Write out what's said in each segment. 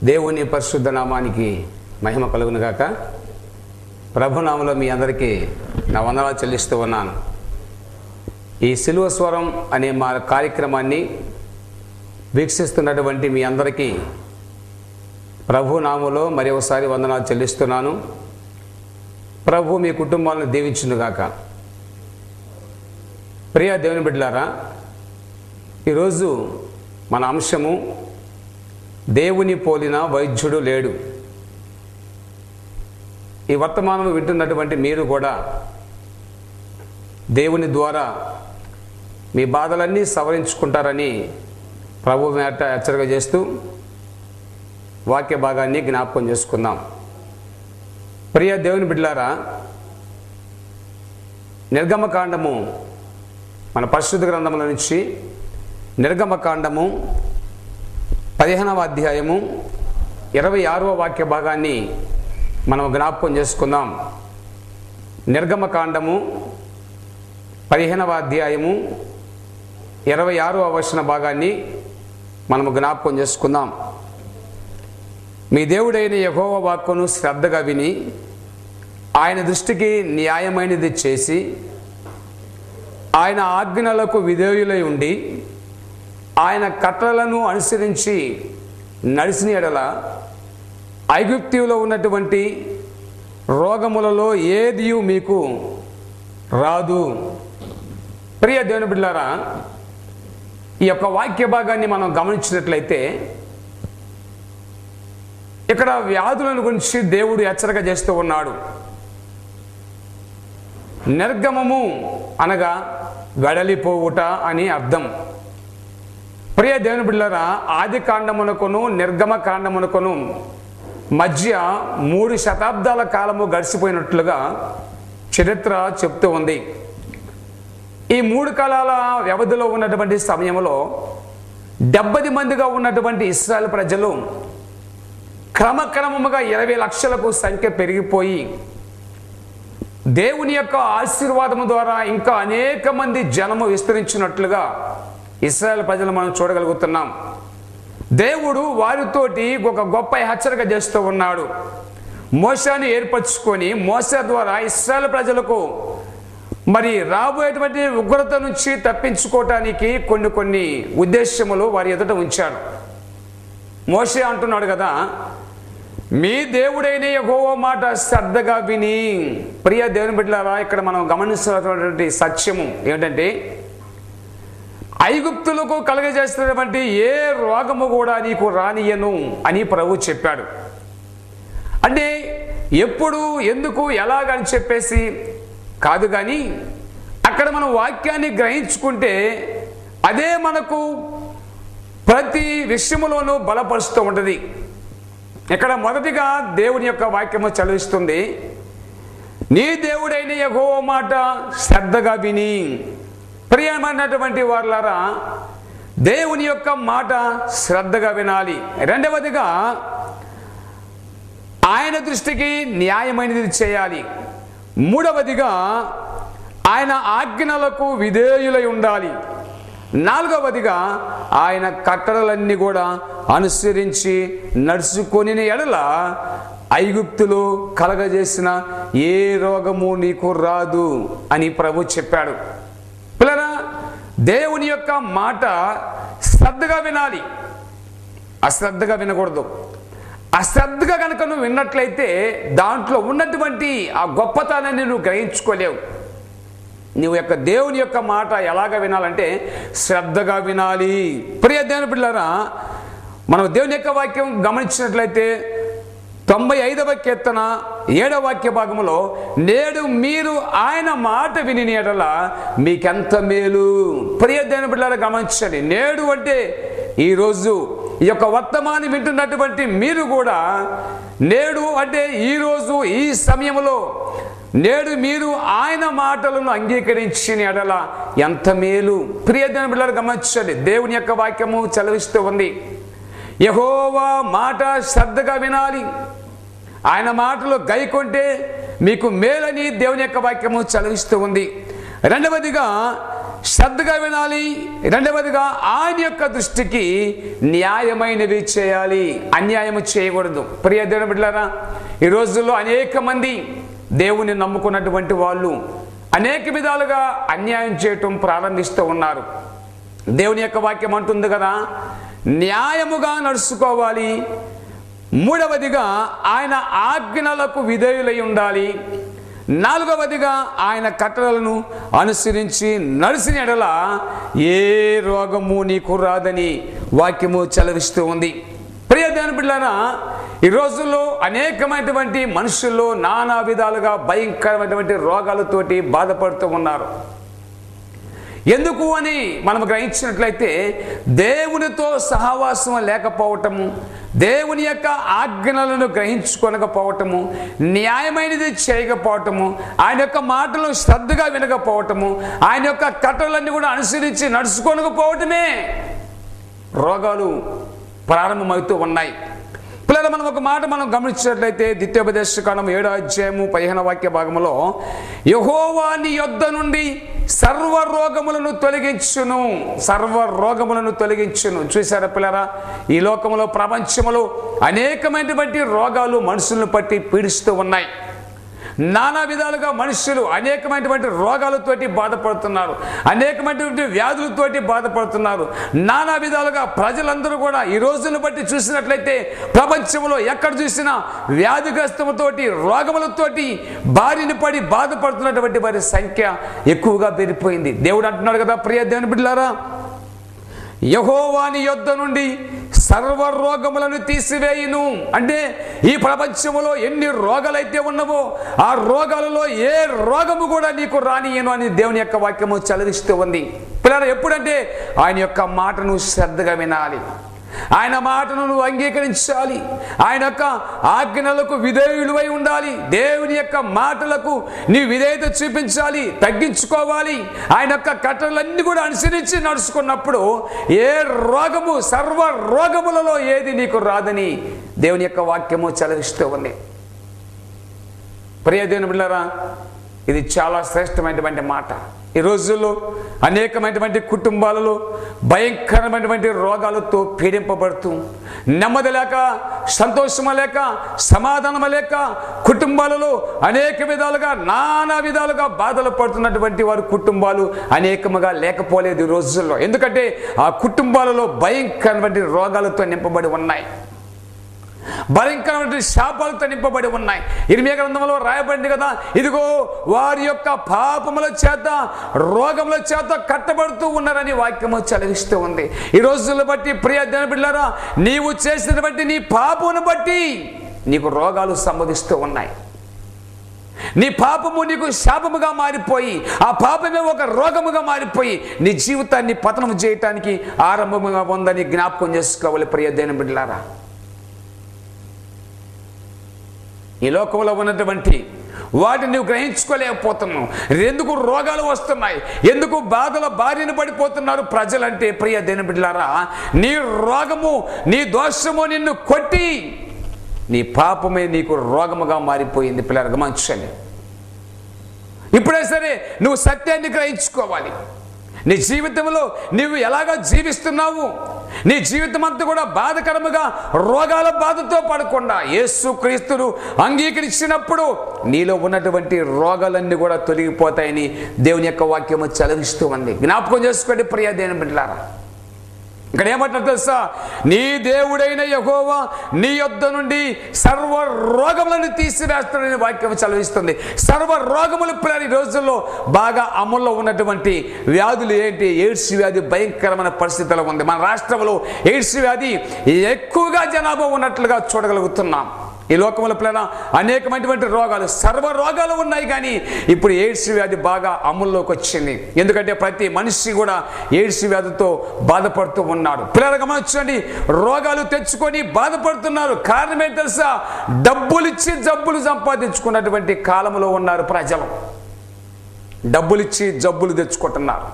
దేవుని పరిశుద్ధ నామానికి మహిమ కలుగును గాక ప్రభునామంలో మీ అందరికీ నా వందనాలు చెల్లిస్తూ ఉన్నాను ఈ సిలువ స్వరం అనే మా కార్యక్రమాన్ని వీక్షిస్తున్నటువంటి మీ అందరికీ ప్రభు నామములో మరి ఒకసారి వందనాలు చెల్లిస్తున్నాను ప్రభు మీ కుటుంబాలను దీవించునుగాక ప్రియ దేవుని బిడ్డలారా ఈరోజు మన అంశము దేవుని పోలిన వైద్యుడు లేడు ఈ వర్తమానం వింటున్నటువంటి మీరు కూడా దేవుని ద్వారా మీ బాధలన్నీ సవరించుకుంటారని ప్రభు మేట హెచ్చరిక చేస్తూ వాక్య భాగాన్ని జ్ఞాపకం చేసుకుందాం ప్రియ దేవుని బిడ్డలారా నిర్గమకాండము మన పరిశుద్ధ గ్రంథముల నుంచి నిర్గమకాండము పదిహేనవ అధ్యాయము ఇరవై ఆరవ వాక్య భాగాన్ని మనం జ్ఞాపకం చేసుకుందాం నిర్గమకాండము పదిహేనవ అధ్యాయము ఇరవై ఆరవ వచన భాగాన్ని మనము జ్ఞాపకం చేసుకుందాం మీ దేవుడైన యహోవ వాక్కును శ్రద్ధగా విని ఆయన దృష్టికి న్యాయమైనది చేసి ఆయన ఆజ్ఞలకు విధేయులై ఉండి ఆయన కట్టలను అనుసరించి నడిచిన ఎడల ఐగుప్తిలో ఉన్నటువంటి రోగములలో ఏది మీకు రాదు ప్రియ దేవుని బిడ్డారా ఈ యొక్క వాక్య భాగాన్ని మనం గమనించినట్లయితే ఇక్కడ వ్యాధులను గురించి దేవుడు హెచ్చరిక చేస్తూ ఉన్నాడు నిర్గమము అనగా వెడలిపోవుట అని అర్థం ప్రియ దేవుని బిళ్ళరా ఆది కాండమునకును నిర్గమ కాండమునకును మధ్య మూడు శతాబ్దాల కాలము గడిచిపోయినట్లుగా చరిత్ర చెప్తూ ఉంది ఈ మూడు కాలాల వ్యవధిలో ఉన్నటువంటి సమయంలో డెబ్బది మందిగా ఉన్నటువంటి ఇస్రాయల్ ప్రజలు క్రమక్రమముగా ఇరవై లక్షలకు సంఖ్య పెరిగిపోయి దేవుని యొక్క ఆశీర్వాదము ద్వారా ఇంకా అనేక మంది జనము విస్తరించినట్లుగా ఇస్రాయల్ ప్రజలు మనం చూడగలుగుతున్నాం దేవుడు వారితోటి ఒక గొప్ప హెచ్చరిక చేస్తూ ఉన్నాడు మోసాన్ని ఏర్పరచుకొని మోస ద్వారా ఇస్రాయల్ ప్రజలకు మరి రాబోయేటువంటి ఉగ్రత నుంచి తప్పించుకోవటానికి కొన్ని కొన్ని ఉద్దేశములు వారి ఎదుట ఉంచాడు మోసే అంటున్నాడు కదా మీ దేవుడైన యెహోవా మాట శ్రద్ధగా విని ప్రియ దేవుని బిడ్డలారా ఇక్కడ మనం గమనిస్తున్నటువంటి సత్యము ఏంటంటే ఐగుప్తులకు కలగజేస్తున్నటువంటి ఏ రోగము కూడా నీకు రానియను అని ప్రభు చెప్పాడు అంటే ఎప్పుడు ఎందుకు ఎలాగని చెప్పేసి కాదు కానీ అక్కడ మనం వాక్యాన్ని గ్రహించుకుంటే అదే మనకు ప్రతి విషయములోనూ బలపరుస్తూ ఉంటుంది ఇక్కడ మొదటిగా దేవుని యొక్క వాక్యము చదివిస్తుంది నీ దేవుడైన యగో మాట శ్రద్ధగా విని ప్రియమైనటువంటి వారులారా దేవుని యొక్క మాట శ్రద్ధగా వినాలి రెండవదిగా ఆయన దృష్టికి న్యాయమైనది చేయాలి మూడవదిగా ఆయన ఆజ్ఞలకు విధేయులై ఉండాలి నాలుగవదిగా ఆయన కట్టడలన్నీ కూడా అనుసరించి నడుచుకొని ఎడల ఐగుప్తులు కలగజేసిన ఏ రోగము నీకు రాదు అని ప్రభు చెప్పాడు పిల్లరా దేవుని యొక్క మాట శ్రద్ధగా వినాలి అశ్రద్ధగా వినకూడదు అశ్రద్ధగా కనుక నువ్వు విన్నట్లయితే దాంట్లో ఉన్నటువంటి ఆ గొప్పతనాన్ని నువ్వు గ్రహించుకోలేవు నువ్వు యొక్క దేవుని యొక్క మాట ఎలాగ వినాలంటే శ్రద్ధగా వినాలి ప్రియ దేవుని పిల్లరా మనం దేవుని యొక్క వాక్యం గమనించినట్లయితే తొంభై ఐదవ కీర్తన ఏడవ వాక్య భాగంలో నేడు మీరు ఆయన మాట విని ఎడల మీకెంత మేలు ప్రియ దేవుని బిడ్డలారా గమనించండి నేడు అంటే ఈరోజు ఈ యొక్క వర్తమానం వింటున్నటువంటి మీరు కూడా నేడు అంటే ఈరోజు ఈ సమయంలో నేడు మీరు ఆయన మాటలను అంగీకరించిన ఎడల ఎంత మేలు ప్రియమైన బిడ్డలు గమనించండి దేవుని యొక్క వాక్యము చలవిస్తూ ఉంది యహోవా మాట శ్రద్ధగా వినాలి ఆయన మాటలు గైకొంటే మీకు మేలని దేవుని యొక్క వాక్యము చలవిస్తూ ఉంది రెండవదిగా శ్రద్ధగా వినాలి రెండవదిగా ఆయన యొక్క దృష్టికి న్యాయమైనవి చేయాలి అన్యాయం చేయకూడదు ప్రియ దేవుని బిడ్డలారా ఈ రోజుల్లో అనేక మంది దేవుని నమ్ముకున్నటువంటి వాళ్ళు అనేక విధాలుగా అన్యాయం చేయటం ప్రారంభిస్తూ ఉన్నారు దేవుని యొక్క వాక్యం అంటుంది కదా న్యాయముగా నడుచుకోవాలి మూడవదిగా ఆయన ఆజ్ఞలకు విధేయులై ఉండాలి నాలుగవదిగా ఆయన కట్టడలను అనుసరించి నడిచిన ఎడల ఏ రోగము నీకు రాదని వాక్యము చలవిస్తూ ఉంది ప్రియ దేవుని బిడ్డారా ఈ రోజుల్లో అనేకమైనటువంటి మనుషుల్లో నానా విధాలుగా భయంకరమైనటువంటి రోగాలతోటి బాధపడుతూ ఉన్నారు ఎందుకు అని మనం గ్రహించినట్లయితే దేవునితో సహవాసం లేకపోవటము దేవుని యొక్క ఆజ్ఞలను గ్రహించుకొనకపోవటము న్యాయమైనది చేయకపోవటము ఆయన యొక్క మాటలు శ్రద్ధగా వినకపోవటము ఆయన యొక్క కట్టలన్నీ కూడా అనుసరించి నడుచుకొనకపోవటమే రోగాలు ప్రారంభమవుతూ ఉన్నాయి పిల్లలు మనం ఒక మాట మనం గమనించినట్లయితే ద్వితీయోపదేశ కాలం ఏడో అధ్యాయము పదిహేను వాక్య భాగంలో యహోవా నీ యొద్ద నుండి సర్వ రోగములను తొలగించును సర్వ రోగములను తొలగించును చూసారా పిల్లరా ఈ లోకములో ప్రపంచములో అనేకమైనటువంటి రోగాలు మనుషులను పట్టి పీడిస్తూ ఉన్నాయి నానా విధాలుగా మనుషులు అనేకమైనటువంటి రోగాలతోటి బాధపడుతున్నారు అనేకమైనటువంటి వ్యాధులతోటి బాధపడుతున్నారు నానా విధాలుగా ప్రజలందరూ కూడా ఈ రోజును బట్టి చూసినట్లయితే ప్రపంచంలో ఎక్కడ చూసినా వ్యాధిగ్రస్తముతోటి రోగములతోటి బారిన పడి బాధపడుతున్నటువంటి వారి సంఖ్య ఎక్కువగా పెరిగిపోయింది దేవుడు అంటున్నాడు కదా ప్రియ దేవుని బిడ్డలారా యహోవాని యొద్ద నుండి సర్వ రోగములను తీసివేయును అంటే ఈ ప్రపంచంలో ఎన్ని రోగాలైతే ఉన్నవో ఆ రోగాలలో ఏ రోగము కూడా నీకు రానియను అని దేవుని యొక్క వాక్యము చదివిస్తూ ఉంది పిల్లలు ఎప్పుడంటే ఆయన యొక్క మాటను శ్రద్ధగా వినాలి ఆయన మాటను నువ్వు అంగీకరించాలి ఆయన యొక్క ఆజ్ఞలకు విధేయుడివై ఉండాలి దేవుని యొక్క మాటలకు నీ విధేయత చూపించాలి తగ్గించుకోవాలి ఆయన యొక్క కట్టలన్నీ కూడా అనుసరించి నడుచుకున్నప్పుడు ఏ రోగము సర్వ రోగములలో ఏది నీకు రాదని దేవుని యొక్క వాక్యము చలవిస్తూ ఉంది ప్రియ దేవుని బిళ్ళరా ఇది చాలా శ్రేష్టమైనటువంటి మాట ఈ రోజుల్లో అనేకమైనటువంటి కుటుంబాలలో భయంకరమైనటువంటి రోగాలతో పీడింపబడుతూ నెమ్మది లేక సంతోషము లేక సమాధానము లేక కుటుంబాలలో అనేక విధాలుగా నానా విధాలుగా బాధలు పడుతున్నటువంటి వారి కుటుంబాలు అనేకముగా లేకపోలేదు ఈ రోజుల్లో ఎందుకంటే ఆ కుటుంబాలలో భయంకరమైనటువంటి రోగాలతో నింపబడి ఉన్నాయి భయంకరమైన శాపాలతో నింపబడి ఉన్నాయి ఇరిమియ గ్రంథంలో రాయబడింది కదా ఇదిగో వారి యొక్క పాపముల చేత రోగముల చేత కట్టబడుతూ ఉన్నారని వాక్యము చలవిస్తూ ఉంది ఈ రోజులను బట్టి ప్రియ బిడ్డారా నీవు చేసిన బట్టి నీ పాపమును బట్టి నీకు రోగాలు సంభవిస్తూ ఉన్నాయి నీ పాపము నీకు శాపముగా మారిపోయి ఆ పాపమే ఒక రోగముగా మారిపోయి నీ జీవితాన్ని పతనం చేయటానికి ఆరంభముగా ఉందని జ్ఞాపకం చేసుకోవాలి ప్రియ దేని బిడ్డలారా ఈ లోకంలో ఉన్నటువంటి వాటిని నువ్వు గ్రహించుకోలేకపోతున్నావు ఎందుకు రోగాలు వస్తున్నాయి ఎందుకు బాధల బారిన పడిపోతున్నారు ప్రజలంటే ప్రియ దేని బిడ్డలారా నీ రోగము నీ దోషము నిన్ను కొట్టి నీ పాపమే నీకు రోగముగా మారిపోయింది పిల్లలు గమనించండి ఇప్పుడే సరే నువ్వు సత్యాన్ని గ్రహించుకోవాలి నీ జీవితంలో నువ్వు ఎలాగ జీవిస్తున్నావు నీ జీవితం అంతా కూడా బాధకరముగా రోగాల బాధతో పడకుండా యేసు క్రీస్తును అంగీకరించినప్పుడు నీలో ఉన్నటువంటి రోగాలన్నీ కూడా తొలగిపోతాయని దేవుని యొక్క వాక్యము చదివిస్తూ ఉంది జ్ఞాపకం చేసుకోండి ప్రియా దేని బిడ్డలారా ఇక్కడ ఏమంటారు తెలుసా నీ దేవుడైన యహోవా నీ యొద్ద నుండి సర్వ రోగములను తీసివేస్తాడని వాక్యం చదివిస్తుంది సర్వ రోగములు పిల్లలు ఈ రోజుల్లో బాగా అమల్లో ఉన్నటువంటి వ్యాధులు ఏంటి ఎయిడ్స్ వ్యాధి భయంకరమైన పరిస్థితుల్లో ఉంది మన రాష్ట్రంలో ఎయిడ్స్ వ్యాధి ఎక్కువగా జనాభా ఉన్నట్లుగా చూడగలుగుతున్నాం ఈ లోకంలో పిల్లల అనేకమైనటువంటి రోగాలు సర్వ రోగాలు ఉన్నాయి కానీ ఇప్పుడు ఎయిడ్స్ వ్యాధి బాగా అమల్లోకి వచ్చింది ఎందుకంటే ప్రతి మనిషి కూడా ఎయిడ్స్ వ్యాధితో బాధపడుతూ ఉన్నాడు పిల్లలు గమనించండి రోగాలు తెచ్చుకొని బాధపడుతున్నారు కారణం ఏంటి తెలుసా డబ్బులు ఇచ్చి జబ్బులు సంపాదించుకున్నటువంటి కాలంలో ఉన్నారు ప్రజలు డబ్బులిచ్చి జబ్బులు తెచ్చుకుంటున్నారు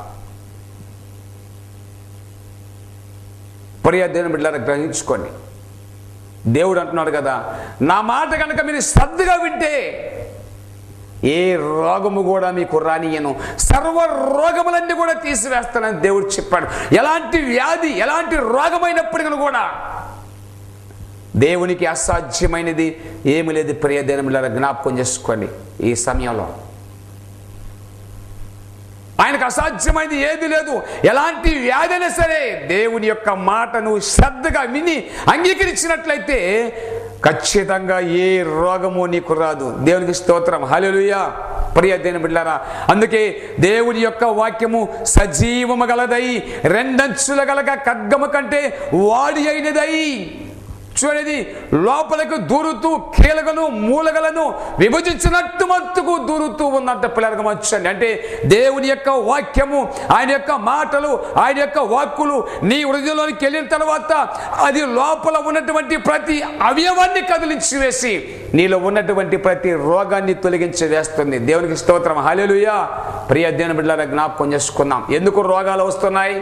ప్రియ దేని బిడ్డలను గ్రహించుకోండి దేవుడు అంటున్నాడు కదా నా మాట కనుక మీరు శ్రద్ధగా వింటే ఏ రోగము కూడా మీకు రానియను సర్వ రోగములన్నీ కూడా తీసివేస్తానని దేవుడు చెప్పాడు ఎలాంటి వ్యాధి ఎలాంటి రోగమైనప్పటికీ కూడా దేవునికి అసాధ్యమైనది ఏమి లేదు ప్రియ దినముల జ్ఞాపకం చేసుకోండి ఈ సమయంలో ఆయనకు అసాధ్యమైనది ఏది లేదు ఎలాంటి వ్యాధి అయినా సరే దేవుని యొక్క మాటను శ్రద్ధగా విని అంగీకరించినట్లయితే ఖచ్చితంగా ఏ రోగము నీకు రాదు దేవునికి స్తోత్రం హల్లెలూయా ప్రియ దేని బిడ్డారా అందుకే దేవుని యొక్క వాక్యము సజీవము గలదై రెండంచుల గలగ ఖడ్గము కంటే వాడి అయినదై చూడేది లోపలకు దూరుతూ కీలకను మూలగలను విభజించినట్టు మత్తుకు దూరుతూ ఉన్నట్టు పిల్లలకు వచ్చండి అంటే దేవుని యొక్క వాక్యము ఆయన యొక్క మాటలు ఆయన యొక్క వాక్కులు నీ హృదయంలోనికి వెళ్ళిన తర్వాత అది లోపల ఉన్నటువంటి ప్రతి అవయవాన్ని కదిలించి వేసి నీలో ఉన్నటువంటి ప్రతి రోగాన్ని తొలగించి వేస్తుంది దేవునికి స్తోత్రం హల్లెలూయా ప్రియ దేవుని బిడ్డల జ్ఞాపకం చేసుకున్నాం ఎందుకు రోగాలు వస్తున్నాయి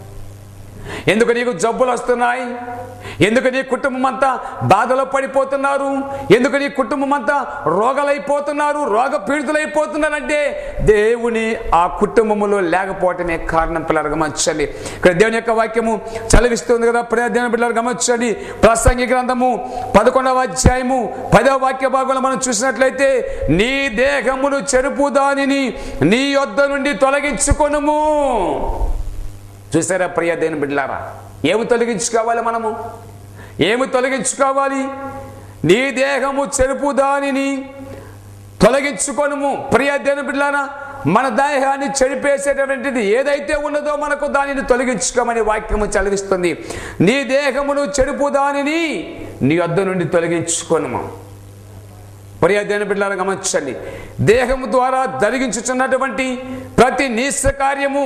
ఎందుకు నీకు జబ్బులు వస్తున్నాయి ఎందుకు నీ కుటుంబం అంతా బాధలో పడిపోతున్నారు ఎందుకు నీ కుటుంబం అంతా రోగాలైపోతున్నారు రోగ పీడితులైపోతున్నారంటే దేవుని ఆ కుటుంబములో లేకపోవటమే కారణం పిల్లలు గమనించండి ఇక్కడ దేవుని యొక్క వాక్యము చదివిస్తుంది కదా ప్రియ దేవుని పిల్లలు గమనించండి ప్రసంగి గ్రంథము పదకొండవ అధ్యాయము పదవ వాక్య భాగంలో మనం చూసినట్లయితే నీ దేహమును చెరుపు దానిని నీ యొద్ద నుండి తొలగించుకొనుము చూసారా ప్రియ దేని బిడ్డలారా ఏమి తొలగించుకోవాలి మనము ఏమి తొలగించుకోవాలి నీ దేహము చెరుపు దానిని తొలగించుకొనుము ప్రియ దేని బిడ్డలారా మన దేహాన్ని చెడిపేసేటటువంటిది ఏదైతే ఉన్నదో మనకు దానిని తొలగించుకోమని వాక్యము చదివిస్తుంది నీ దేహమును చెడుపు దానిని నీ వద్ద నుండి తొలగించుకొనుము ప్రియ దేని బిడ్డలారా గమనించండి దేహము ద్వారా జరిగించుచున్నటువంటి ప్రతి నీస కార్యము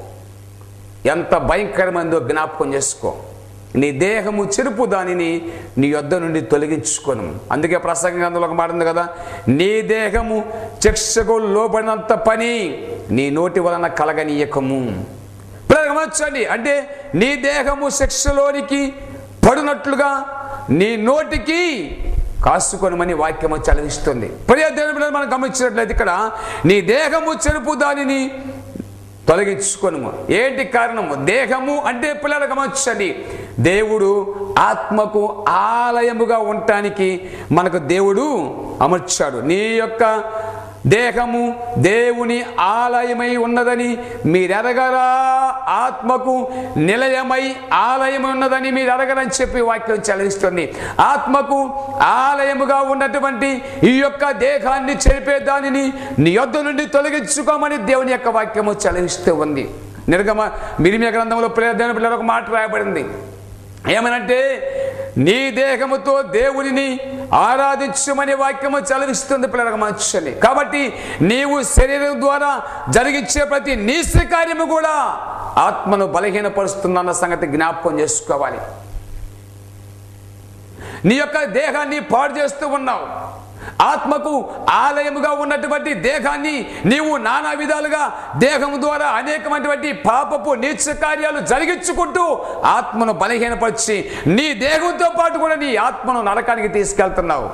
ఎంత భయంకరమైందో జ్ఞాపకం చేసుకో నీ దేహము చెరుపు దానిని నీ యొద్ద నుండి తొలగించుకోను అందుకే ప్రసంగ గ్రంథంలో ఒక మాట ఉంది కదా నీ దేహము చక్షకు లోబడినంత పని నీ నోటి వలన కలగనీయకము పిల్లలు గమనించండి అంటే నీ దేహము శిక్షలోనికి పడినట్లుగా నీ నోటికి కాసుకొనమని వాక్యము చదివిస్తుంది ప్రియ దేవుని బిడ్డలు మనం గమనించినట్లయితే ఇక్కడ నీ దేహము చెరుపు దానిని తొలగించుకొనుము ఏంటి కారణము దేహము అంటే పిల్లలు గమనించండి దేవుడు ఆత్మకు ఆలయముగా ఉండటానికి మనకు దేవుడు అమర్చాడు నీ యొక్క దేహము దేవుని ఆలయమై ఉన్నదని మీరెరగరా ఆత్మకు నిలయమై ఆలయమై ఉన్నదని మీరు ఎరగరని చెప్పి వాక్యం చదివిస్తుంది ఆత్మకు ఆలయముగా ఉన్నటువంటి ఈ యొక్క దేహాన్ని చెరిపే దానిని నీ యొద్ద నుండి తొలగించుకోమని దేవుని యొక్క వాక్యము చదివిస్తూ ఉంది నిర్గమ మిరిమియ గ్రంథంలో ప్రేరణ పిల్లలు ఒక మాట రాయబడింది ఏమనంటే నీ దేహముతో దేవునిని ఆరాధించమని వాక్యము చలవిస్తుంది పిల్లలకు మనుషుని కాబట్టి నీవు శరీరం ద్వారా జరిగించే ప్రతి నీశ్ర కార్యము కూడా ఆత్మను బలహీనపరుస్తుందన్న సంగతి జ్ఞాపకం చేసుకోవాలి నీ యొక్క దేహాన్ని పాడు చేస్తూ ఉన్నావు ఆత్మకు ఆలయముగా ఉన్నటువంటి దేహాన్ని నీవు నానా విధాలుగా దేహం ద్వారా అనేకమైనటువంటి పాపపు నీచ కార్యాలు జరిగించుకుంటూ ఆత్మను బలహీనపరిచి నీ దేహంతో పాటు కూడా నీ ఆత్మను నరకానికి తీసుకెళ్తున్నావు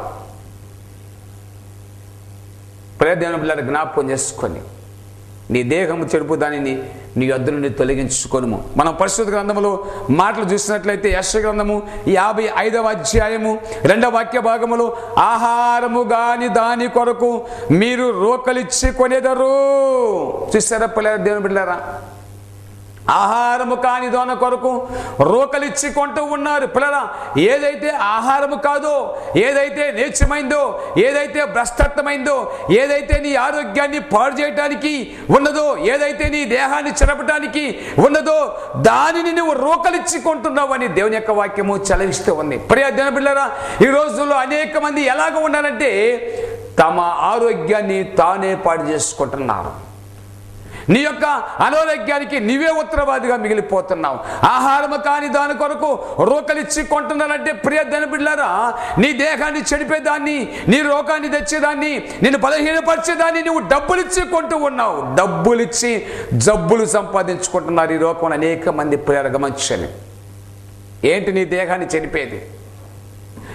ప్రయోజనం పిల్లలు జ్ఞాపకం చేసుకొని నీ దేహము చెడుపు దానిని నీ యొద్ద నుండి తొలగించుకొనుము మనం పరిశుద్ధ గ్రంథములో మాటలు చూసినట్లయితే యశ గ్రంథము యాభై ఐదవ అధ్యాయము రెండవ వాక్య భాగములో ఆహారము గాని దాని కొరకు మీరు రోకలిచ్చి కొనేదరు చూసారా పిల్లల దేవుని బిడ్డారా ఆహారము కాని దోన కొరకు రోకలిచ్చి కొంటూ ఉన్నారు పిల్లరా ఏదైతే ఆహారము కాదో ఏదైతే నీచమైందో ఏదైతే భ్రష్టత్వమైందో ఏదైతే నీ ఆరోగ్యాన్ని పాడు చేయటానికి ఉన్నదో ఏదైతే నీ దేహాన్ని చెరపటానికి ఉన్నదో దానిని నువ్వు రోకలిచ్చి కొంటున్నావు అని దేవుని యొక్క వాక్యము చలవిస్తూ ఉంది ప్రియ దేవుని బిడ్డరా ఈ రోజుల్లో అనేక మంది ఎలాగ ఉన్నారంటే తమ ఆరోగ్యాన్ని తానే పాడు చేసుకుంటున్నారు నీ యొక్క అనారోగ్యానికి నీవే ఉత్తరవాదిగా మిగిలిపోతున్నావు ఆహారము కాని దాని కొరకు రోకలిచ్చి కొంటున్నారంటే ప్రియ బిడ్డారా నీ దేహాన్ని చెడిపేదాన్ని నీ రోగాన్ని తెచ్చేదాన్ని నేను బలహీనపరిచేదాన్ని నువ్వు డబ్బులిచ్చి కొంటూ ఉన్నావు డబ్బులిచ్చి జబ్బులు సంపాదించుకుంటున్నారు ఈ రోగం అనేక మంది ప్రియ గమనించని ఏంటి నీ దేహాన్ని చెడిపేది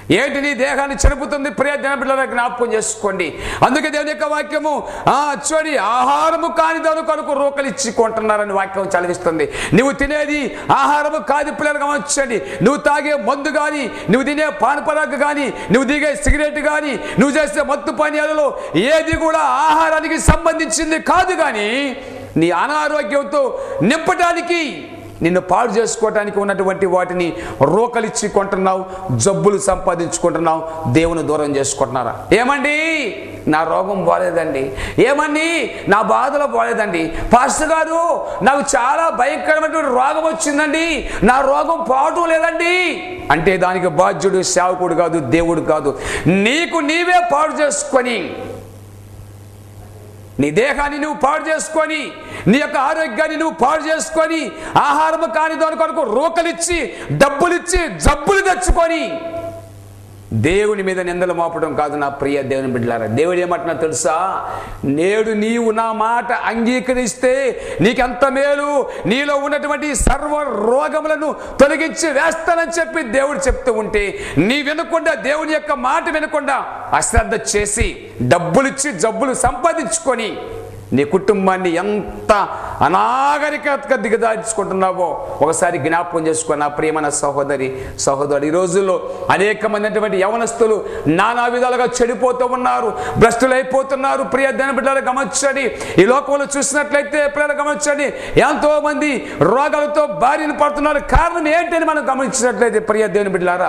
ఏంటి నీ దేహాన్ని చెరుపుతుంది ప్రియ దినబిడ్డల జ్ఞాపకం చేసుకోండి అందుకే దేవుని యొక్క వాక్యము ఆ చూడి ఆహారము కాని దాని కొరకు రూకలిచ్చి కొంటున్నారని వాక్యం చదివిస్తుంది నువ్వు తినేది ఆహారము కాదు పిల్లలు గమనించండి నువ్వు తాగే మందు కానీ నువ్వు తినే పానపరాకు కానీ నువ్వు దిగే సిగరెట్ కానీ నువ్వు చేసే మత్తు పానీయాలలో ఏది కూడా ఆహారానికి సంబంధించింది కాదు కానీ నీ అనారోగ్యంతో నింపడానికి నిన్ను పాడు చేసుకోవటానికి ఉన్నటువంటి వాటిని రోకలిచ్చి కొంటున్నావు జబ్బులు సంపాదించుకుంటున్నావు దేవుని దూరం చేసుకుంటున్నారా ఏమండి నా రోగం బాలేదండి ఏమండి నా బాధలు బాలేదండి పాస్టర్ గారు నాకు చాలా భయంకరమైనటువంటి రోగం వచ్చిందండి నా రోగం పోవటం లేదండి అంటే దానికి బాధ్యుడు సేవకుడు కాదు దేవుడు కాదు నీకు నీవే పాడు చేసుకొని నీ దేహాన్ని నువ్వు పాడు చేసుకొని నీ యొక్క ఆరోగ్యాన్ని నువ్వు పాడు చేసుకొని ఆహారము కాని దాని కొరకు రోకలిచ్చి డబ్బులిచ్చి జబ్బులు తెచ్చుకొని దేవుని మీద నిందలు మోపడం కాదు నా ప్రియ దేవుని బిడ్డలారా దేవుడు ఏమంటున్నా తెలుసా నేడు నీవు నా మాట అంగీకరిస్తే నీకెంత మేలు నీలో ఉన్నటువంటి సర్వ రోగములను తొలగించి వేస్తానని చెప్పి దేవుడు చెప్తూ ఉంటే నీ వినకుండా దేవుని యొక్క మాట వినకుండా అశ్రద్ధ చేసి డబ్బులిచ్చి జబ్బులు సంపాదించుకొని నీ కుటుంబాన్ని ఎంత అనాగరికతగా దిగదార్చుకుంటున్నావో ఒకసారి జ్ఞాపకం చేసుకో నా ప్రియమైన సహోదరి సహోదరు ఈ రోజుల్లో అనేక మంది యవనస్తులు నానా విధాలుగా చెడిపోతూ ఉన్నారు భ్రష్టులైపోతున్నారు ప్రియ ధన బిడ్డలు గమనించండి ఈ లోకంలో చూసినట్లయితే పిల్లలు గమనించండి ఎంతో మంది రోగాలతో బారిన పడుతున్నారు కారణం ఏంటని మనం గమనించినట్లయితే ప్రియ దేవుని బిడ్డలారా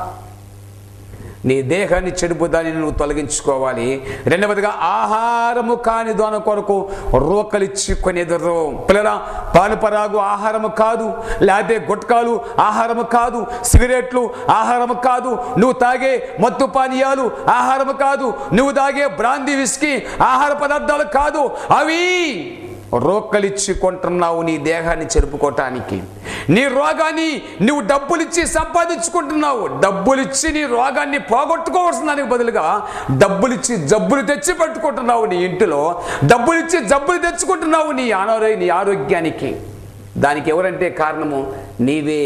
నీ దేహాన్ని చెడుపుదాన్ని నువ్వు తొలగించుకోవాలి రెండవదిగా ఆహారము కాని దాని కొరకు రోకలిచ్చి కొనేదరు పిల్లల పాలుపరాగు ఆహారము కాదు లేకపోతే గుట్కాలు ఆహారము కాదు సిగరెట్లు ఆహారము కాదు నువ్వు తాగే మత్తు పానీయాలు ఆహారము కాదు నువ్వు తాగే బ్రాందీ విస్కీ ఆహార పదార్థాలు కాదు అవి రోకలిచ్చి కొంటున్నావు నీ దేహాన్ని చెరుపుకోవటానికి నీ రోగాన్ని నువ్వు డబ్బులిచ్చి సంపాదించుకుంటున్నావు డబ్బులిచ్చి నీ రోగాన్ని పోగొట్టుకోవాల్సిన దానికి బదులుగా డబ్బులిచ్చి జబ్బులు తెచ్చి పెట్టుకుంటున్నావు నీ ఇంటిలో డబ్బులిచ్చి జబ్బులు తెచ్చుకుంటున్నావు నీ అనారోగ్య నీ ఆరోగ్యానికి దానికి ఎవరంటే కారణము నీవే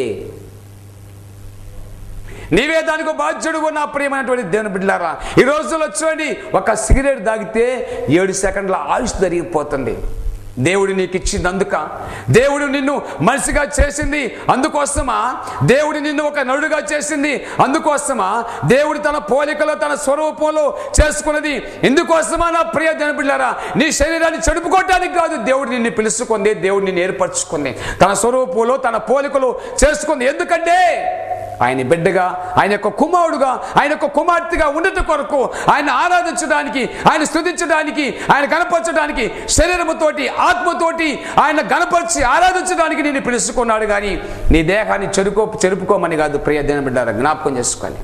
నీవే దానికి బాధ్యుడు నా ప్రియమైనటువంటి దేవుని బిడ్డలారా ఈ రోజుల్లో చూడండి ఒక సిగరెట్ తాగితే ఏడు సెకండ్ల ఆయుష్ జరిగిపోతుంది దేవుడు నీకు ఇచ్చింది అందుక దేవుడు నిన్ను మనిషిగా చేసింది అందుకోసమా దేవుడు నిన్ను ఒక నరుడుగా చేసింది అందుకోసమా దేవుడు తన పోలికలో తన స్వరూపంలో చేసుకున్నది ఇందుకోసమా నా ప్రియ జనబిడ్డారా నీ శరీరాన్ని చెడుపుకోవటానికి కాదు దేవుడు నిన్ను పిలుచుకుంది దేవుడు నిన్ను ఏర్పరచుకుంది తన స్వరూపంలో తన పోలికలో చేసుకుంది ఎందుకంటే ఆయన బిడ్డగా ఆయన యొక్క కుమారుడుగా ఆయన యొక్క కుమార్తెగా ఉండట కొరకు ఆయన ఆరాధించడానికి ఆయన స్థుతించడానికి ఆయన కనపరచడానికి శరీరముతోటి ఆత్మతోటి ఆయన గనపరిచి ఆరాధించడానికి నేను పిలుచుకున్నాడు కానీ నీ దేహాన్ని చెరుకో చెరుపుకోమని కాదు ప్రియ దిన బిడ్డారా జ్ఞాపకం చేసుకోవాలి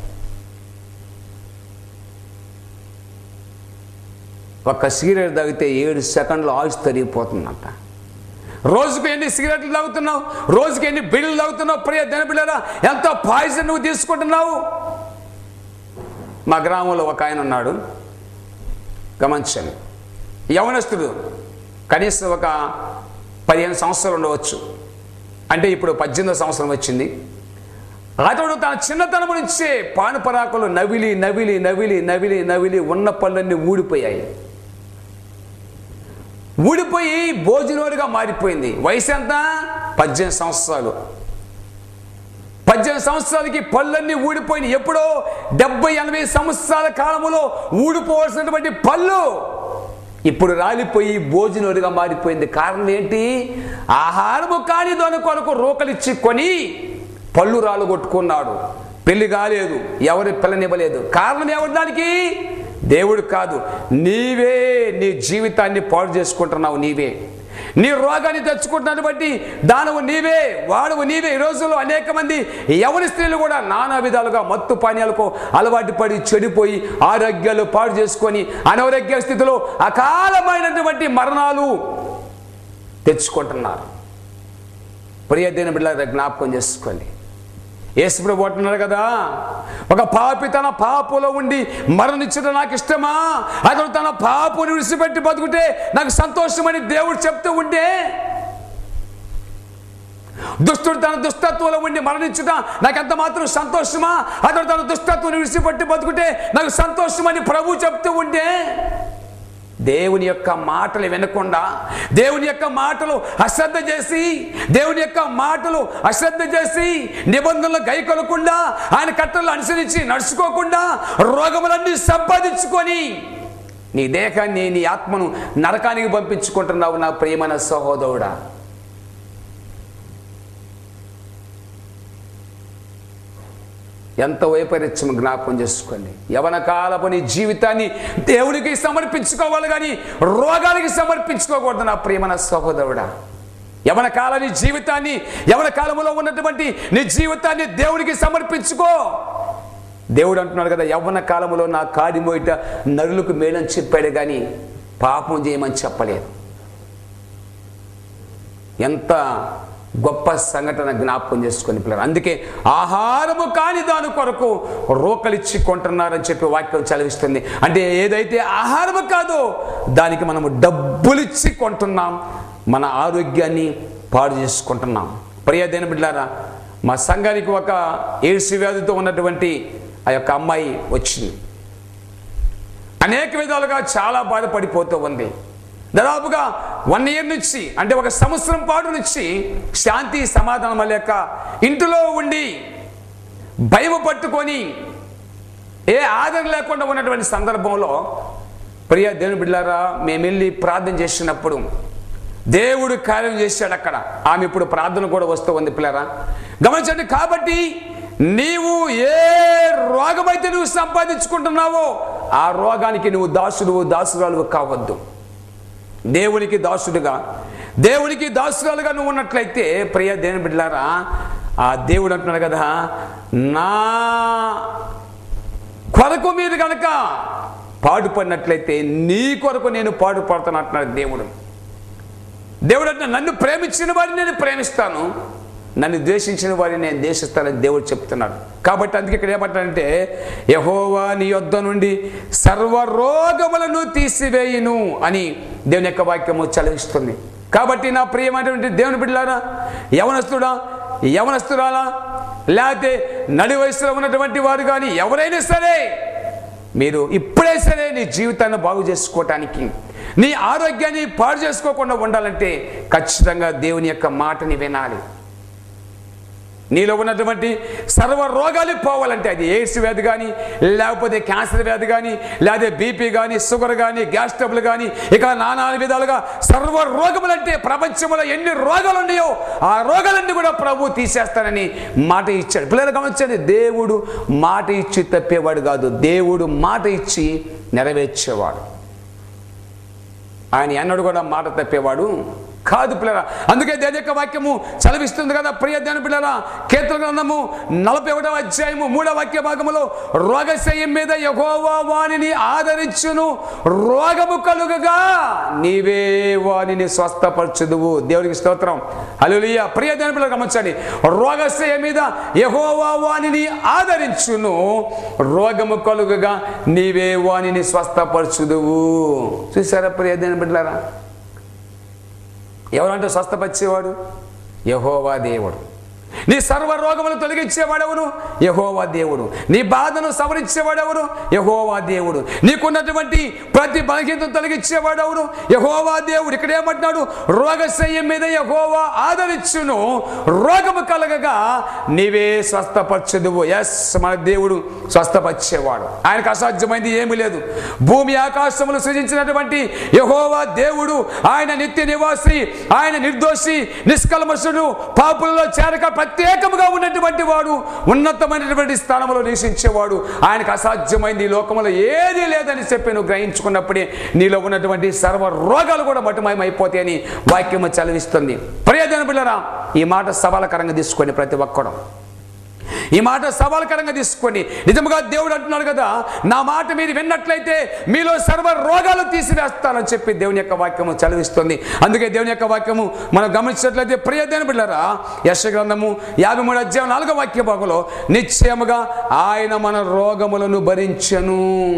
ఒక్క సిగరెట్ తాగితే ఏడు సెకండ్లు ఆయుష్ తరిగిపోతుందంట రోజుకు ఎన్ని సిగరెట్లు తాగుతున్నావు రోజుకి ఎన్ని బిళ్ళలు తాగుతున్నావు ప్రియ దినబిళ్ళరా ఎంత పాయిజన్ నువ్వు తీసుకుంటున్నావు మా గ్రామంలో ఒక ఆయన ఉన్నాడు గమనించండి యవనస్తుడు కనీసం ఒక పదిహేను సంవత్సరాలు ఉండవచ్చు అంటే ఇప్పుడు పద్దెనిమిదో సంవత్సరం వచ్చింది అతడు తన చిన్నతనం నుంచే పానుపరాకులు నవిలి నవిలి నవిలి నవిలి నవిలి ఉన్న పళ్ళన్నీ ఊడిపోయాయి ఊడిపోయి భోజనోడిగా మారిపోయింది వయసు ఎంత పద్దెనిమిది సంవత్సరాలు పద్దెనిమిది సంవత్సరాలకి పళ్ళన్నీ ఊడిపోయినాయి ఎప్పుడో డెబ్బై ఎనభై సంవత్సరాల కాలంలో ఊడిపోవాల్సినటువంటి పళ్ళు ఇప్పుడు రాలిపోయి భోజనోడిగా మారిపోయింది కారణం ఏంటి ఆహారము కాని దాని కొరకు రోకలిచ్చి కొని పళ్ళు రాళ్ళు కొట్టుకున్నాడు పెళ్లి కాలేదు ఎవరి పిల్లనివ్వలేదు కారణం ఎవరి దానికి దేవుడు కాదు నీవే నీ జీవితాన్ని పాడు చేసుకుంటున్నావు నీవే నీ రోగాన్ని తెచ్చుకుంటున్నాను బట్టి దానవు నీవే వాడవు నీవే ఈ రోజుల్లో అనేక మంది ఎవరి స్త్రీలు కూడా నానా విధాలుగా మత్తు పానీయాలకు అలవాటు పడి చెడిపోయి ఆరోగ్యాలు పాడు చేసుకొని అనారోగ్య స్థితిలో అకాలమైనటువంటి మరణాలు తెచ్చుకుంటున్నారు ప్రియ దేని బిడ్డ జ్ఞాపకం చేసుకోండి యేసుప్రభు అంటున్నారు కదా ఒక పాపి తన పాపులో ఉండి మరణించడం నాకు ఇష్టమా అతను తన పాపుని విడిచిపెట్టి బతుకుతే నాకు సంతోషమని దేవుడు చెప్తూ ఉంటే దుష్టుడు తన దుష్టత్వంలో ఉండి మరణించుట నాకు ఎంత మాత్రం సంతోషమా అతడు తన దుష్టత్వం విడిచిపెట్టి బతుకుతే నాకు సంతోషమని ప్రభు చెప్తూ ఉంటే దేవుని యొక్క మాటలు వినకుండా దేవుని యొక్క మాటలు అశ్రద్ధ చేసి దేవుని యొక్క మాటలు అశ్రద్ధ చేసి నిబంధనలు గైకొనకుండా ఆయన కట్టలు అనుసరించి నడుచుకోకుండా రోగములన్నీ సంపాదించుకొని నీ దేహాన్ని నీ ఆత్మను నరకానికి పంపించుకుంటున్నావు నా ప్రియమైన సహోదరుడా ఎంత వైపరీత్యం జ్ఞాపకం చేసుకోండి యవన కాలపు నీ జీవితాన్ని దేవునికి సమర్పించుకోవాలి కానీ రోగాలకి సమర్పించుకోకూడదు నా ప్రియమైన సహోదరుడా యవన కాల నీ జీవితాన్ని యవన కాలంలో ఉన్నటువంటి నీ జీవితాన్ని దేవునికి సమర్పించుకో దేవుడు అంటున్నాడు కదా యవ్వన కాలంలో నా కాడి మోయిట నరులకు మేలని చెప్పాడు కానీ పాపం చేయమని చెప్పలేదు ఎంత గొప్ప సంఘటన జ్ఞాపకం చేసుకొని పిల్లలు అందుకే ఆహారము కాని దాని కొరకు రోకలిచ్చి కొంటున్నారని చెప్పి వాక్యం చదివిస్తుంది అంటే ఏదైతే ఆహారము కాదో దానికి మనము డబ్బులిచ్చి కొంటున్నాం మన ఆరోగ్యాన్ని పాడు చేసుకుంటున్నాం ప్రియ దేని బిడ్డారా మా సంఘానికి ఒక ఎయిడ్స్ వ్యాధితో ఉన్నటువంటి ఆ యొక్క అమ్మాయి వచ్చింది అనేక విధాలుగా చాలా బాధపడిపోతూ ఉంది దాదాపుగా వన్ ఇయర్ నుంచి అంటే ఒక సంవత్సరం పాటు నుంచి శాంతి సమాధానం లేక ఇంటిలో ఉండి భయం పట్టుకొని ఏ ఆదరణ లేకుండా ఉన్నటువంటి సందర్భంలో ప్రియ దేవుని బిడ్డారా మేము వెళ్ళి ప్రార్థన చేసినప్పుడు దేవుడు కార్యం చేశాడు అక్కడ ఆమె ఇప్పుడు ప్రార్థన కూడా వస్తూ ఉంది పిల్లరా గమనించండి కాబట్టి నీవు ఏ రోగమైతే నువ్వు సంపాదించుకుంటున్నావో ఆ రోగానికి నువ్వు దాసుడు దాసురాలు కావద్దు దేవునికి దాసుడుగా దేవునికి దాసురాలుగా నువ్వు ఉన్నట్లయితే ప్రియ దేని బిడ్డారా ఆ దేవుడు అంటున్నాడు కదా నా కొరకు మీరు కనుక పాడుపడినట్లయితే నీ కొరకు నేను పాడుపడతాను అంటున్నాడు దేవుడు దేవుడు అంటే నన్ను ప్రేమించిన వారిని నేను ప్రేమిస్తాను నన్ను ద్వేషించిన వారిని నేను ద్వేషిస్తానని దేవుడు చెప్తున్నాడు కాబట్టి అందుకే ఇక్కడ ఏమంటాడంటే యహోవా నీ యొద్ద నుండి సర్వరోగములను తీసివేయును అని దేవుని యొక్క వాక్యము చదివిస్తుంది కాబట్టి నా ప్రియమైనటువంటి దేవుని బిడ్డలారా యవనస్తుడా యవనస్తురాలా లేకపోతే నడి వయసులో ఉన్నటువంటి వారు కానీ ఎవరైనా సరే మీరు ఇప్పుడే సరే నీ జీవితాన్ని బాగు చేసుకోవటానికి నీ ఆరోగ్యాన్ని పాడు చేసుకోకుండా ఉండాలంటే ఖచ్చితంగా దేవుని యొక్క మాటని వినాలి నీలో ఉన్నటువంటి సర్వ రోగాలు పోవాలంటే అది ఎయిడ్స్ వ్యాధి కానీ లేకపోతే క్యాన్సర్ వ్యాధి కానీ లేకపోతే బీపీ కానీ షుగర్ కానీ గ్యాస్ ట్రబుల్ కానీ ఇక నానా విధాలుగా సర్వ రోగములు అంటే ప్రపంచంలో ఎన్ని రోగాలు ఉన్నాయో ఆ రోగాలన్నీ కూడా ప్రభు తీసేస్తానని మాట ఇచ్చాడు పిల్లలు గమనించండి దేవుడు మాట ఇచ్చి తప్పేవాడు కాదు దేవుడు మాట ఇచ్చి నెరవేర్చేవాడు ఆయన ఎన్నడు కూడా మాట తప్పేవాడు కాదు పిల్లరా అందుకే దేని యొక్క వాక్యము చదివిస్తుంది కదా ప్రియ దేని పిల్లరా కేతుల గ్రంథము నలభై ఒకటవ అధ్యాయము మూడవ వాక్య భాగములో రోగశయం మీద యహోవా వాణిని ఆదరించును రోగము కలుగగా నీవే వాణిని స్వస్థపరచుదువు దేవునికి స్తోత్రం హల్లెలూయా ప్రియ దేని పిల్లలు గమనించండి రోగశయం మీద యహోవా వాణిని ఆదరించును రోగము కలుగగా నీవే వాణిని స్వస్థపరచుదువు చూసారా ప్రియ దేని బిడ్డలారా ఎవరంటే స్వస్థపరిచేవాడు యహోవా దేవుడు నీ సర్వ రోగములు తొలగించేవాడెవరు యహోవా దేవుడు నీ బాధను సవరించేవాడెవరు యహోవా దేవుడు నీకున్నటువంటి ప్రతి బలహీనతను తొలగించేవాడెవరు యహోవా దేవుడు ఇక్కడ ఏమంటున్నాడు రోగశయ్యం మీద యహోవా ఆదరించును రోగము కలగగా నీవే స్వస్థపరచదువు ఎస్ మన దేవుడు స్వస్థపరిచేవాడు ఆయనకు అసాధ్యమైంది ఏమీ లేదు భూమి ఆకాశములు సృజించినటువంటి యహోవా దేవుడు ఆయన నిత్య నివాసి ఆయన నిర్దోషి నిష్కల్మషుడు పాపులలో చేరక ప్రత్యేకముగా ఉన్నటువంటి వాడు ఉన్నతమైనటువంటి స్థానంలో నివసించేవాడు ఆయనకు అసాధ్యమైంది ఈ లోకంలో ఏదీ లేదని చెప్పి నువ్వు గ్రహించుకున్నప్పుడే నీలో ఉన్నటువంటి సర్వ రోగాలు కూడా మటుమయమైపోతాయని వాక్యము చదివిస్తుంది ప్రయోజన పిల్లరా ఈ మాట సవాలకరంగా తీసుకోండి ప్రతి ఒక్కడం ఈ మాట సవాల్కరంగా తీసుకోండి నిజముగా దేవుడు అంటున్నాడు కదా నా మాట మీరు విన్నట్లయితే మీలో సర్వ రోగాలు తీసివేస్తానని చెప్పి దేవుని యొక్క వాక్యము చదివిస్తుంది అందుకే దేవుని యొక్క వాక్యము మనం గమనించినట్లయితే ప్రియదేని బిళ్ళరా యశ గ్రంథము యాభై మూడు అధ్యాయం నాలుగో వాక్య భాగంలో నిశ్చయముగా ఆయన మన రోగములను భరించను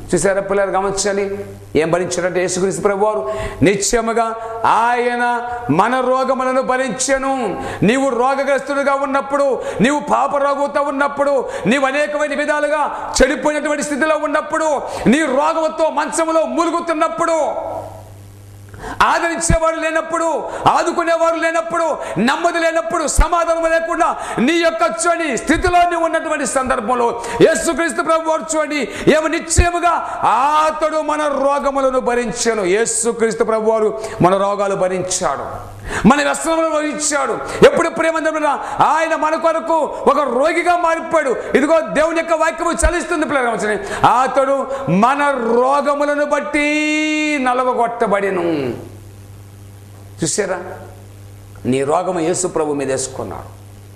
చూసారా పిల్లలు గమనించాలి ఏం భరించారంటే యేసుక్రీస్తు ప్రభు వారు నిత్యముగా ఆయన మన రోగములను భరించను నీవు రోగగ్రస్తుడిగా ఉన్నప్పుడు నీవు పాప రోగంతో ఉన్నప్పుడు నీవు అనేకమైన విధాలుగా చెడిపోయినటువంటి స్థితిలో ఉన్నప్పుడు నీ రోగంతో మంచములో మూలుగుతున్నప్పుడు ఆదరించేవాడు లేనప్పుడు ఆదుకునేవాడు లేనప్పుడు నమ్మది లేనప్పుడు సమాధానం లేకుండా నీ యొక్క చూని స్థితిలో నీవు ఉన్నటువంటి సందర్భంలో యేసుక్రీస్తు ప్రభు వారు చూడండి ఏమి నిశ్చయముగా అతడు మన రోగములను భరించాను యేసుక్రీస్తు ప్రభు వారు మన రోగాలు భరించాడు మన వ్యసనములను వహించాడు ఎప్పుడు ప్రేమ ఆయన మన కొరకు ఒక రోగిగా మారిపోయాడు ఇదిగో దేవుని యొక్క వాక్యము చలిస్తుంది పిల్లలు అతడు మన రోగములను బట్టి నలగొట్టబడిను చూసారా నీ రోగము యేసు ప్రభు మీద వేసుకున్నాడు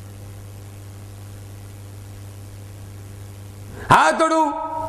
అతడు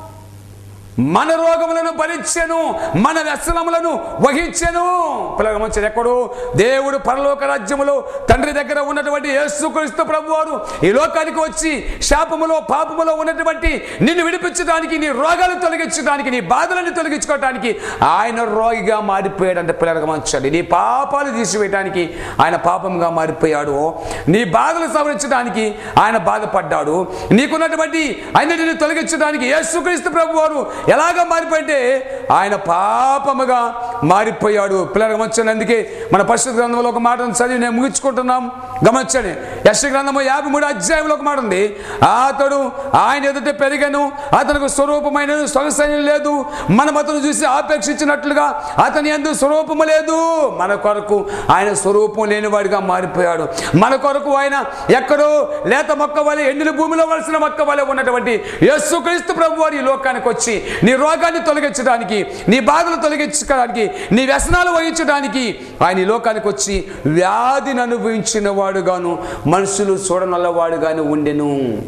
మన రోగములను భరించెను మన వ్యసనములను వహించెను పిల్లలు గమనించారు ఎక్కడు దేవుడు పరలోక రాజ్యములో తండ్రి దగ్గర ఉన్నటువంటి యేసుక్రీస్తు ప్రభు వారు ఈ లోకానికి వచ్చి శాపములో పాపములో ఉన్నటువంటి నిన్ను విడిపించడానికి నీ రోగాలు తొలగించడానికి నీ బాధలను తొలగించుకోవడానికి ఆయన రోగిగా మారిపోయాడంటే పిల్లలు గమనించండి నీ పాపాలు తీసివేయడానికి ఆయన పాపంగా మారిపోయాడు నీ బాధలు సవరించడానికి ఆయన బాధపడ్డాడు నీకున్నటువంటి అన్నిటిని తొలగించడానికి యేసుక్రీస్తు ప్రభు వారు ఎలాగ మారిపోయింటే ఆయన పాపముగా మారిపోయాడు పిల్లలు గమనించండి అందుకే మన పరిశుద్ధ గ్రంథంలో ఒక మాటను చదివి నేను ముగించుకుంటున్నాం గమనించండి యశ గ్రంథము యాభై మూడు అధ్యాయంలో ఒక మాట ఉంది అతడు ఆయన ఎదుట పెరిగను అతనికి స్వరూపమైన సొగసైన లేదు మనం అతను చూసి ఆపేక్షించినట్లుగా అతని ఎందు స్వరూపము లేదు మన కొరకు ఆయన స్వరూపం లేనివాడిగా మారిపోయాడు మన కొరకు ఆయన ఎక్కడో లేత మొక్క వలె ఎండిన భూమిలో వలసిన మొక్క వలె ఉన్నటువంటి యేసుక్రీస్తు ప్రభు వారు ఈ లోకానికి వచ్చి నీ రోగాన్ని తొలగించడానికి నీ బాధలు తొలగించడానికి నీ వ్యసనాలు వహించడానికి ఆయన ఈ లోకానికి వచ్చి వ్యాధిని అనుభవించిన వాడుగాను మనుషులు చూడనల్లవాడుగాను ఉండెను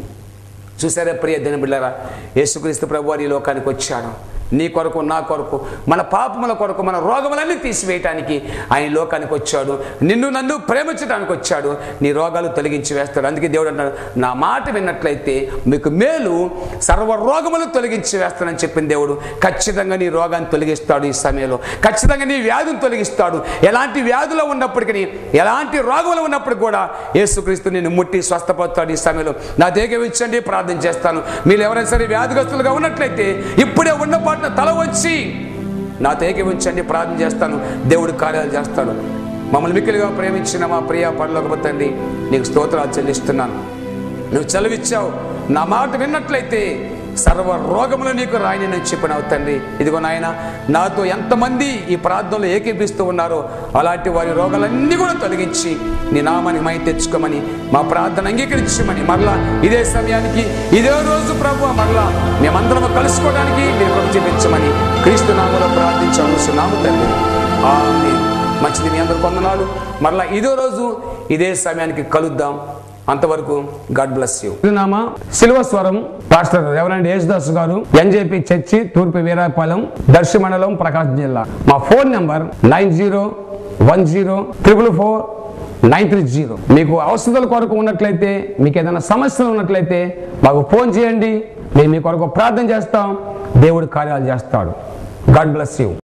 చూసారా ప్రియ దిన బిళ్ళరా యేసుక్రీస్తు ప్రభు వారు ఈ లోకానికి వచ్చాడు నీ కొరకు నా కొరకు మన పాపముల కొరకు మన రోగములన్నీ తీసివేయటానికి ఆయన ఈ లోకానికి వచ్చాడు నిన్ను నన్ను ప్రేమించడానికి వచ్చాడు నీ రోగాలు తొలగించి వేస్తాడు అందుకే దేవుడు అంటాడు నా మాట విన్నట్లయితే మీకు మేలు సర్వ రోగములు తొలగించి వేస్తానని చెప్పిన దేవుడు ఖచ్చితంగా నీ రోగాన్ని తొలగిస్తాడు ఈ సమయంలో ఖచ్చితంగా నీ వ్యాధిని తొలగిస్తాడు ఎలాంటి వ్యాధులు ఉన్నప్పటికీ ఎలాంటి రోగములు ఉన్నప్పుడు కూడా యేసుక్రీస్తు నిన్ను ముట్టి స్వస్థపరుస్తాడు ఈ సమయంలో నా దేగవించండి ప్రార్థన చేస్తాను మీరు ఎవరైనా సరే వ్యాధిగ్రస్తులుగా ఉన్నట్లయితే ఇప్పుడే ఉన్న పాటన తల వచ్చి నా ఏకీవించండి ప్రార్థన చేస్తాను దేవుడి కార్యాలు చేస్తాను మమ్మల్ని మిక్కిలిగా ప్రేమించిన మా ప్రియ పనులకు తండ్రి నీకు స్తోత్రాలు చెల్లిస్తున్నాను నువ్వు చదివిచ్చావు నా మాట విన్నట్లయితే సర్వ రోగములు నీకు రాయని నేను చెప్పినావు తండ్రి ఇదిగో నాయన నాతో ఎంతమంది ఈ ప్రార్థనలో ఏకీపిస్తూ ఉన్నారో అలాంటి వారి రోగాలన్నీ కూడా తొలగించి నీ నామానికి మై తెచ్చుకోమని మా ప్రార్థన అంగీకరించమని మరలా ఇదే సమయానికి ఇదే రోజు ప్రభు మరలా మేమందరం కలుసుకోవడానికి మీరు కృప చూపించమని క్రీస్తు నామలో ప్రార్థించాము తండ్రి ఆమేన్. మంచిది మీ అందరు కొందనాలు మరలా ఇదే రోజు ఇదే సమయానికి కలుద్దాం అంతవరకు గాడ్ బ్లెస్ యూ నామా సిల్వ స్వరం పాస్టర్ రెవరెండ్ యేసుదాస్ గారు ఎన్జేపీ చర్చి తూర్పు వీరాపాలెం దర్శి మండలం ప్రకాశం జిల్లా మా phone number nine zero one zero triple four nine three zero మీకు అవసరాల కొరకు ఉన్నట్లయితే మీకు ఏదైనా సమస్యలు ఉన్నట్లయితే మాకు ఫోన్ చేయండి మేము మీ కొరకు ప్రార్థన చేస్తాం దేవుడు కార్యాలు చేస్తాడు గాడ్ బ్లెస్ యూ